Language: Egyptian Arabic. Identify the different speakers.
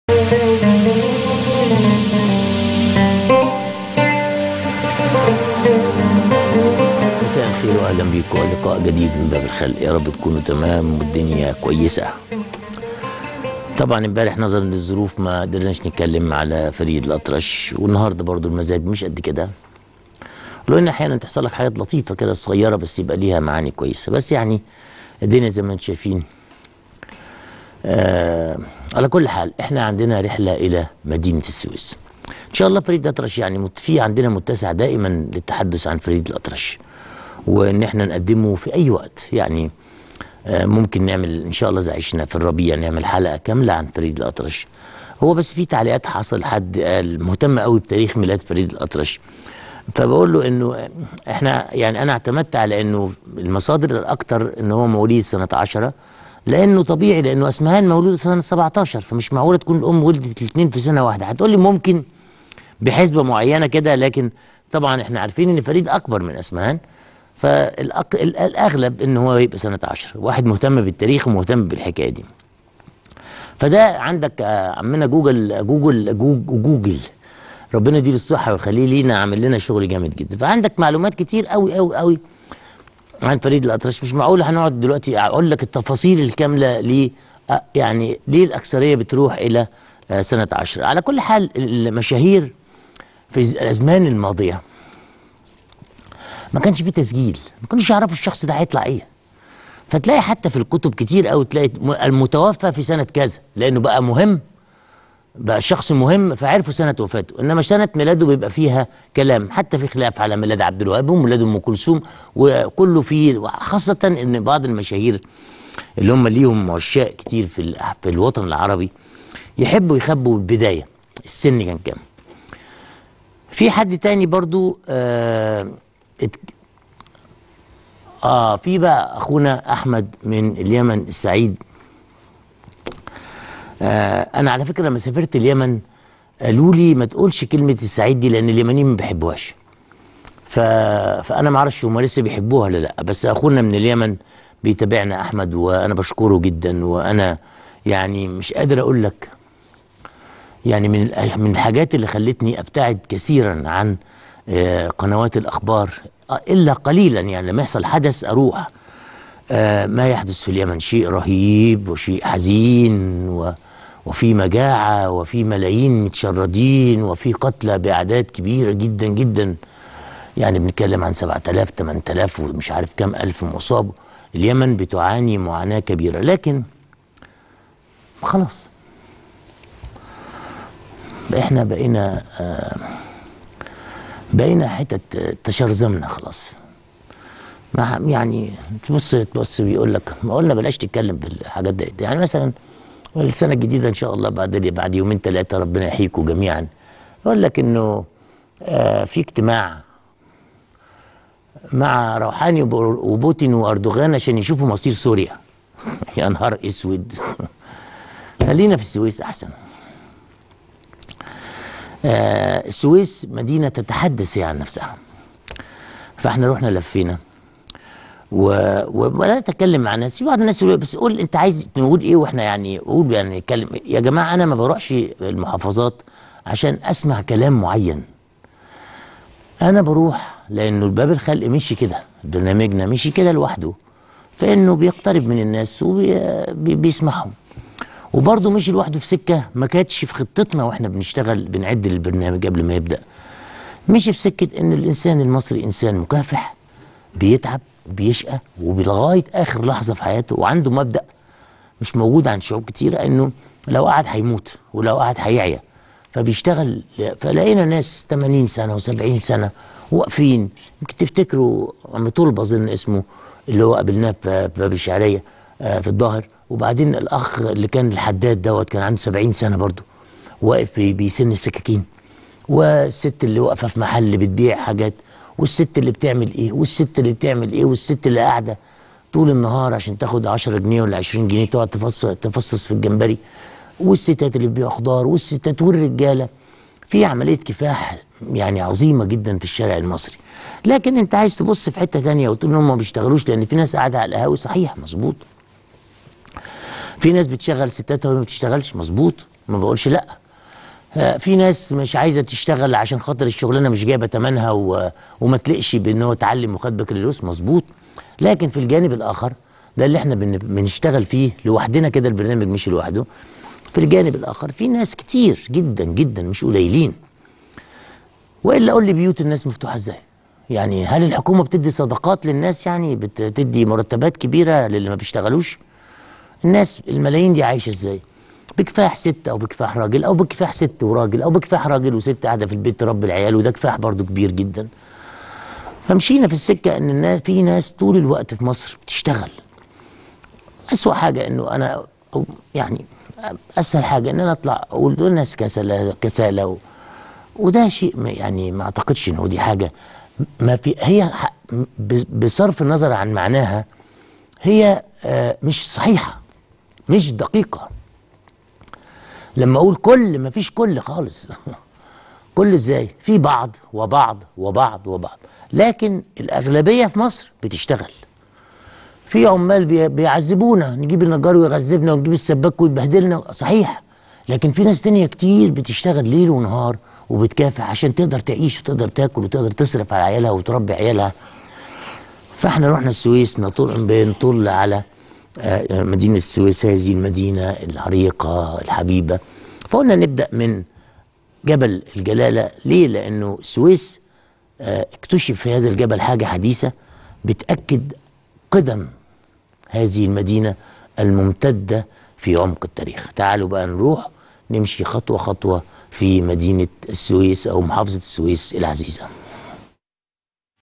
Speaker 1: مساء الخير واهلا بيكم لقاء جديد من باب الخلق يا رب تكونوا تمام والدنيا كويسه طبعا امبارح نظرا للظروف ما قدرناش نتكلم على فريد الاطرش والنهارده برضو المزاج مش قد كده ولو ان احيانا تحصل لك حاجات لطيفه كده صغيره بس يبقى ليها معاني كويسه بس يعني الدنيا زي ما انتم شايفين آه على كل حال احنا عندنا رحله الى مدينه السويس ان شاء الله فريد الاطرش يعني مت- في عندنا متسع دائما للتحدث عن فريد الاطرش وان احنا نقدمه في اي وقت يعني آه، ممكن نعمل ان شاء الله اذا عشنا في الربيع نعمل حلقه كامله عن فريد الاطرش هو بس في تعليقات حصل حد قال مهتم قوي بتاريخ ميلاد فريد الاطرش فبقول له انه احنا يعني انا اعتمدت على انه المصادر الاكثر ان هو مواليد سنه 10 لانه طبيعي لانه اسمهان مولود سنه 17 فمش معقوله تكون الام ولدت الاثنين في سنه واحده هتقول لي ممكن بحسبه معينه كده لكن طبعا احنا عارفين ان فريد اكبر من اسمهان فالاغلب ان هو يبقى سنه 10 واحد مهتم بالتاريخ ومهتم بالحكايه دي فده عندك آه، عمنا جوجل جوجل جوجل, جوجل ربنا يديله الصحه ويخليه لينا عامل لنا شغل جامد جدا فعندك معلومات كتير قوي قوي قوي عن فريد الاطرش مش معقول هنقعد دلوقتي اقول لك التفاصيل الكامله ل آه، يعني ليه الاكثريه بتروح الى آه، سنه 10 على كل حال المشاهير في الازمان الماضيه ما كانش في تسجيل ما كانوش يعرفوا الشخص ده هيطلع ايه فتلاقي حتى في الكتب كتير قوي تلاقي م- المتوفى في سنه كذا لانه بقى مهم بقى شخص مهم فعرفوا سنه وفاته انما سنه ميلاده بيبقى فيها كلام حتى في خلاف على ميلاد عبد الوهاب وميلاد ام كلثوم وكله فيه خاصه ان بعض المشاهير اللي هم ليهم عشاق كتير في ال- في الوطن العربي يحبوا يخبوا البدايه السن كان كام في حد تاني برضو آه ات- اه في بقى اخونا احمد من اليمن السعيد آه انا على فكره لما سافرت اليمن قالوا لي ما تقولش كلمه السعيد دي لان اليمنيين ما بيحبوهاش ف... فانا ما اعرفش هم لسه بيحبوها ولا لا بس اخونا من اليمن بيتابعنا احمد وانا بشكره جدا وانا يعني مش قادر اقول لك يعني من الأ- من الحاجات اللي خلتني ابتعد كثيرا عن آه، قنوات الاخبار آه، الا قليلا يعني لما يحصل حدث اروح آه، ما يحدث في اليمن شيء رهيب وشيء حزين و وفي مجاعة وفي ملايين متشردين وفي قتلى بأعداد كبيرة جدا جدا يعني بنتكلم عن 7000 8000 ومش عارف كام ألف مصاب اليمن بتعاني معاناة كبيرة لكن خلاص احنا بقينا آه، بقينا حتت آه، تشرذمنا خلاص ما يعني تبص تبص بيقول لك ما قلنا بلاش تتكلم بالحاجات دي يعني مثلا السنه الجديده ان شاء الله بعد بعد يومين ثلاثه ربنا يحييكم جميعا يقول لك انه آه في اجتماع مع روحاني وب- وبوتين واردوغان عشان يشوفوا مصير سوريا يا نهار اسود خلينا في السويس احسن آه السويس مدينه تتحدث هي عن نفسها فاحنا رحنا لفينا و... و... ولا نتكلم مع ناس في بعض الناس يقول بس قول انت عايز نقول ايه واحنا يعني قول يعني نتكلم يا جماعه انا ما بروحش المحافظات عشان اسمع كلام معين انا بروح لانه الباب الخلق مشي كده برنامجنا مشي كده لوحده فانه بيقترب من الناس وبيسمعهم وبرضه مشي لوحده في سكه ما كانتش في خطتنا واحنا بنشتغل بنعد البرنامج قبل ما يبدا مشي في سكه ان الانسان المصري انسان مكافح بيتعب بيشقى ولغايه اخر لحظه في حياته وعنده مبدا مش موجود عند شعوب كتيره انه لو قعد هيموت ولو قعد هيعيا فبيشتغل فلقينا ناس 80 سنه و70 سنه واقفين يمكن تفتكروا عم طلبه اظن اسمه اللي هو قابلناه في في باب الشعريه آه، في الظاهر وبعدين الاخ اللي كان الحداد دوت كان عنده 70 سنه برضه واقف بي- بيسن السكاكين والست اللي واقفه في محل بتبيع حاجات والست اللي بتعمل ايه والست اللي بتعمل ايه والست اللي قاعده طول النهار عشان تاخد 10 جنيه ولا 20 جنيه تقعد تفصص تفصص في الجمبري والستات اللي بيبيعوا خضار والستات والرجاله في عمليه كفاح يعني عظيمه جدا في الشارع المصري لكن انت عايز تبص في حته تانية وتقول انهم ما بيشتغلوش لان في ناس قاعده على القهاوي صحيح مظبوط في ناس بتشغل ستاتها وما بتشتغلش مظبوط ما بقولش لا آه، في ناس مش عايزه تشتغل عشان خاطر الشغلانه مش جايبه ثمنها و... وما تلقش بان هو اتعلم وخد بكالوريوس مظبوط لكن في الجانب الاخر ده اللي احنا بن... بنشتغل فيه لوحدنا كده البرنامج مش لوحده في الجانب الاخر في ناس كتير جدا جدا مش قليلين والا قول لي بيوت الناس مفتوحه ازاي يعني هل الحكومه بتدي صدقات للناس يعني بتدي مرتبات كبيره للي ما بيشتغلوش الناس الملايين دي عايشه ازاي بكفاح ست او بكفاح راجل او بكفاح ست وراجل او بكفاح راجل وست قاعده في البيت تربي العيال وده كفاح برضو كبير جدا فمشينا في السكه ان الناس في ناس طول الوقت في مصر بتشتغل اسوأ حاجه انه انا أو يعني اسهل حاجه ان انا اطلع اقول دول ناس كسالى كسالى و... وده شيء ما- يعني ما اعتقدش انه دي حاجه ما في هي ح- ب- بصرف النظر عن معناها هي آه، مش صحيحه مش دقيقه لما اقول كل ما فيش كل خالص كل ازاي في بعض وبعض وبعض وبعض لكن الاغلبيه في مصر بتشتغل في عمال بي- بيعذبونا نجيب النجار ويغذبنا ونجيب السباك ويبهدلنا صحيح لكن في ناس تانية كتير بتشتغل ليل ونهار وبتكافح عشان تقدر تعيش وتقدر تاكل وتقدر تصرف على عيالها وتربي عيالها فاحنا رحنا السويس نطل بنطل على آه، آه، مدينة السويس هذه المدينة العريقة الحبيبة فقلنا نبدأ من جبل الجلالة ليه؟ لأنه السويس آه، اكتشف في هذا الجبل حاجة حديثة بتأكد قدم هذه المدينة الممتدة في عمق التاريخ تعالوا بقى نروح نمشي خطوة خطوة في مدينة السويس أو محافظة السويس العزيزة